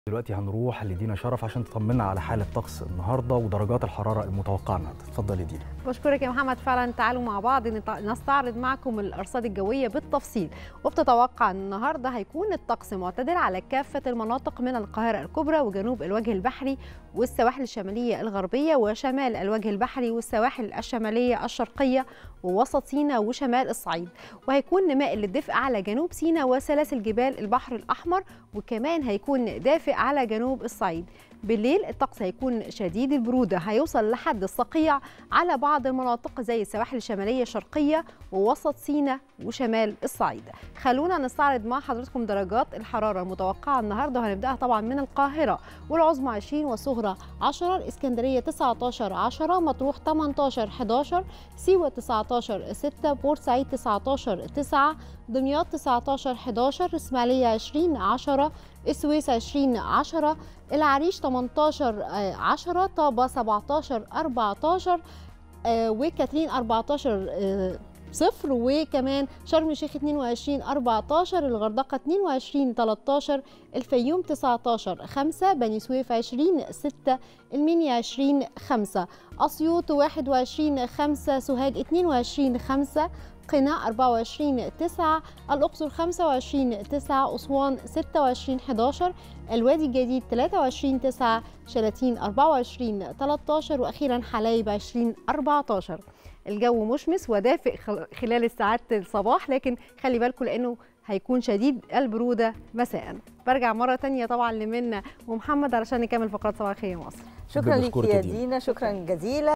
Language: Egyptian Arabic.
دلوقتي هنروح لدينا شرف عشان تطمنا على حالة طقس النهارده ودرجات الحرارة المتوقعة النهارده، اتفضلي دينا. بشكرك يا محمد فعلا تعالوا مع بعض نط- نستعرض معكم الارصاد الجويه بالتفصيل وبتتوقع ان النهارده هيكون الطقس معتدل على كافه المناطق من القاهره الكبرى وجنوب الوجه البحري والسواحل الشماليه الغربيه وشمال الوجه البحري والسواحل الشماليه الشرقيه ووسط سيناء وشمال الصعيد وهيكون مائل للدفء على جنوب سيناء وسلاسل جبال البحر الاحمر وكمان هيكون دافئ على جنوب الصعيد بالليل الطقس هيكون شديد البروده هيوصل لحد الصقيع على بعض المناطق زي السواحل الشماليه الشرقيه ووسط سيناء وشمال الصعيد خلونا نستعرض مع حضراتكم درجات الحراره المتوقعه النهارده وهنبداها طبعا من القاهره والعظمى 20 والصغرى 10 الاسكندريه 19 10 مطروح 18 11 سيوه 19 6 بورسعيد 19 9 دمياط 19 11 اسماعيليه 20 10 السويس 20 10 العريش 18 آه، 10 طابة 17 14 آه، وكاترين 14 آه، صفر وكمان شرم الشيخ 22 14 الغردقة 22 13 الفيوم 19 5 بني سويف 20 6 المنيا 20 5 أسيوط 21 5 سوهاج 22 5 قنا 24 9 الأقصر 25 9 أسوان 26 11 الوادي الجديد 23 9 شلاتين 24 13 وأخيرا حلايب 20 14 الجو مشمس ودافئ خل- خلال الساعات الصباح لكن خلي بالكم لأنه هيكون شديد البرودة مساء برجع مرة تانية طبعا لمنى ومحمد علشان نكمل فقرات صباح الخير يا مصر شكرا ليك بنشكرك يا يا دينا. دينا شكرا جزيلا